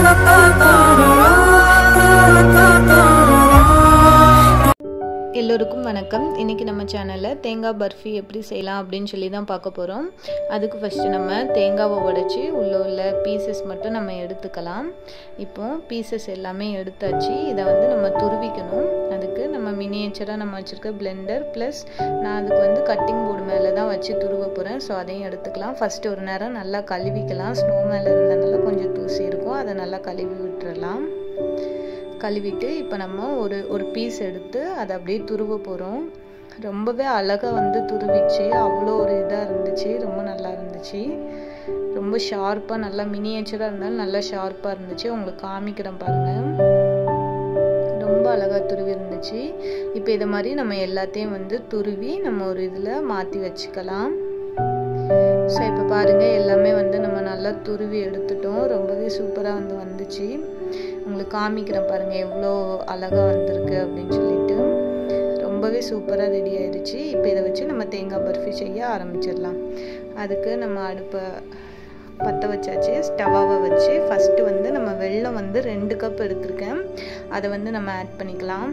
எல்லோருக்கும் வணக்கம் இன்றைக்கி நம்ம சேனலில் தேங்காய் பர்ஃபி எப்படி செய்யலாம் அப்படின்னு சொல்லி தான் பார்க்க போகிறோம் அதுக்கு ஃபஸ்ட்டு நம்ம தேங்காவை உடைச்சி உள்ளே உள்ள பீசஸ் மட்டும் நம்ம எடுத்துக்கலாம் இப்போ பீசஸ் எல்லாமே எடுத்தாச்சு இதை வந்து நம்ம துருவிக்கணும் அதுக்கு நம்ம மினியேச்சராக நம்ம வச்சுருக்க பிளெண்டர் ப்ளஸ் நான் அதுக்கு வந்து கட்டிங் போர்டு மேலே தான் வச்சு துருவ போகிறேன் ஸோ அதையும் எடுத்துக்கலாம் ஃபஸ்ட்டு ஒரு நேரம் நல்லா கழுவிக்கலாம் ஸ்னோ மேலே இருந்தனால கொஞ்சம் தூசி இருக்கும் அதை நல்லா கழுவி விட்டுறலாம் கழுவிட்டு இப்போ நம்ம ஒரு ஒரு பீஸ் எடுத்து அதை அப்படியே துருவ போகிறோம் ரொம்பவே அழகாக வந்து துருவிச்சு அவ்வளோ ஒரு இதாக இருந்துச்சு ரொம்ப நல்லா இருந்துச்சு ரொம்ப ஷார்ப்பாக நல்லா மினியேச்சராக இருந்தாலும் நல்லா ஷார்ப்பாக இருந்துச்சு உங்களுக்கு காமிக்கிறேன் பாருங்கள் ரொம்ப அழகாக துருவி இருந்துச்சு இப்போ இதை மாதிரி நம்ம எல்லாத்தையும் வந்து துருவி நம்ம ஒரு இதில் மாற்றி வச்சுக்கலாம் ஸோ இப்போ பாருங்கள் எல்லாமே வந்து நம்ம நல்லா துருவி எடுத்துட்டோம் ரொம்பவே சூப்பராக வந்து வந்துச்சு உங்களுக்கு காமிக்கிறேன் பாருங்கள் எவ்வளோ அழகாக வந்திருக்கு அப்படின்னு சொல்லிட்டு ரொம்பவே சூப்பராக ரெடி ஆயிடுச்சு இப்போ இதை வச்சு நம்ம தேங்காய் பர்ஃபி செய்ய ஆரம்பிச்சிடலாம் அதுக்கு நம்ம அடுப்பை பற்ற வச்சாச்சு ஸ்டவ்வை வச்சு ஃபஸ்ட்டு வந்து நம்ம வெள்ளம் வந்து ரெண்டு கப் எடுத்திருக்கேன் அதை வந்து நம்ம ஆட் பண்ணிக்கலாம்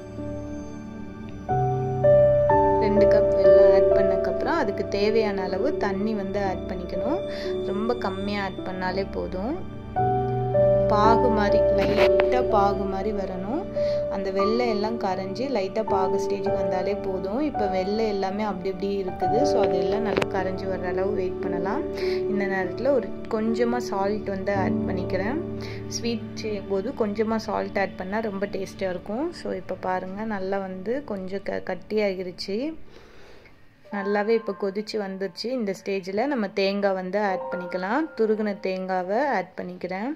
ரெண்டு கப் வெல்லம் ஆட் பண்ணக்கப்புறம் அதுக்கு தேவையான அளவு தண்ணி வந்து ஆட் பண்ணிக்கணும் ரொம்ப கம்மியாக ஆட் பண்ணாலே போதும் பாகு மாதிரி லைட்டாக பாகு மாதிரி வரணும் அந்த வெள்ளை எல்லாம் கரைஞ்சி லைட்டாக பாகு ஸ்டேஜுக்கு வந்தாலே போதும் இப்போ வெள்ளை எல்லாமே அப்படி இப்படி இருக்குது ஸோ அதெல்லாம் நல்லா கரைஞ்சி வர்ற அளவு வெயிட் பண்ணலாம் இந்த நேரத்தில் ஒரு கொஞ்சமாக சால்ட் வந்து ஆட் பண்ணிக்கிறேன் ஸ்வீட் செய்யும் போது கொஞ்சமாக சால்ட் ஆட் பண்ணால் ரொம்ப டேஸ்ட்டாக இருக்கும் ஸோ இப்போ பாருங்கள் நல்லா வந்து கொஞ்சம் க கட்டியாகிருச்சு நல்லாவே இப்போ கொதிச்சு வந்துருச்சு இந்த ஸ்டேஜில் நம்ம தேங்காய் வந்து ஆட் பண்ணிக்கலாம் துருகின தேங்காவை ஆட் பண்ணிக்கிறேன்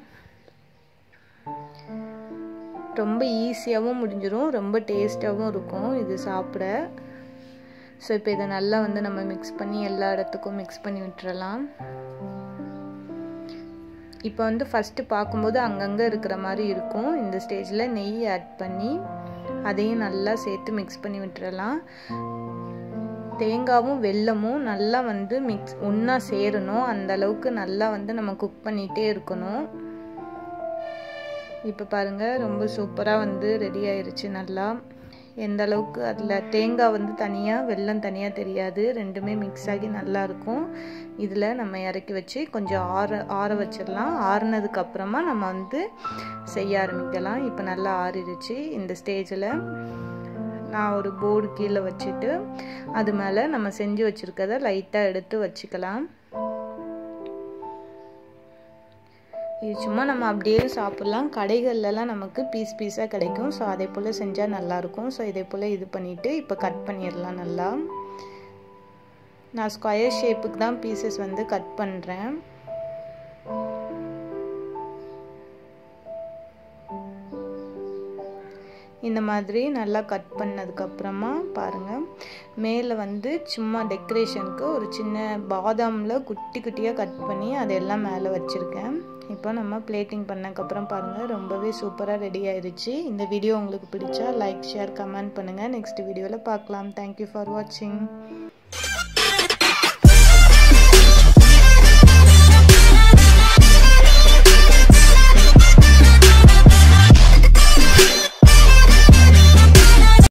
ரொம்ப ஈஸியாகவும் முடிஞ்சிடும் ரொம்ப டேஸ்ட்டாகவும் இருக்கும் இது சாப்பிட ஸோ இப்போ இதை நல்லா வந்து நம்ம மிக்ஸ் பண்ணி எல்லா இடத்துக்கும் மிக்ஸ் பண்ணி விட்டுறலாம் இப்போ வந்து ஃபஸ்ட்டு பார்க்கும்போது அங்கங்கே இருக்கிற மாதிரி இருக்கும் இந்த ஸ்டேஜில் நெய் ஆட் பண்ணி அதையும் நல்லா சேர்த்து மிக்ஸ் பண்ணி விட்டுறலாம் தேங்காவும் வெல்லமும் நல்லா வந்து மிக்ஸ் ஒன்றா சேரணும் அந்த அளவுக்கு நல்லா வந்து நம்ம குக் பண்ணிகிட்டே இருக்கணும் இப்போ பாருங்கள் ரொம்ப சூப்பராக வந்து ரெடி ஆயிருச்சு நல்லா எந்த அளவுக்கு அதில் தேங்காய் வந்து தனியாக வெல்லம் தனியாக தெரியாது ரெண்டுமே மிக்ஸ் ஆகி நல்லாயிருக்கும் இதில் நம்ம இறக்கி வச்சு கொஞ்சம் ஆற ஆற வச்சிடலாம் ஆறுனதுக்கப்புறமா நம்ம வந்து செய்ய ஆரம்பிக்கலாம் இப்போ நல்லா ஆறிடுச்சு இந்த ஸ்டேஜில் நான் ஒரு போர்டு கீழே வச்சுட்டு அது மேலே நம்ம செஞ்சு வச்சுருக்கத லைட்டாக எடுத்து வச்சுக்கலாம் இது சும்மா நம்ம அப்படியே சாப்பிட்லாம் கடைகள்லலாம் நமக்கு பீஸ் பீஸாக கிடைக்கும் ஸோ அதே போல் செஞ்சால் நல்லாயிருக்கும் ஸோ இதே போல் இது பண்ணிவிட்டு இப்போ கட் பண்ணிடலாம் நல்லா நான் ஸ்கொயர் ஷேப்புக்கு தான் பீசஸ் வந்து கட் பண்ணுறேன் இந்த மாதிரி நல்லா கட் பண்ணதுக்கப்புறமா பாருங்கள் மேலே வந்து சும்மா டெக்கரேஷனுக்கு ஒரு சின்ன பாதாமில் குட்டி குட்டியாக கட் பண்ணி அதெல்லாம் மேலே வச்சுருக்கேன் இப்போ நம்ம பிளேட்டிங் பண்ணக்கப்புறம் பாருங்கள் ரொம்பவே சூப்பராக ரெடி ஆயிடுச்சு இந்த வீடியோ உங்களுக்கு பிடிச்சா லைக் ஷேர் கமெண்ட் பண்ணுங்கள் நெக்ஸ்ட் வீடியோவில் பார்க்கலாம் தேங்க்யூ ஃபார் வாட்சிங்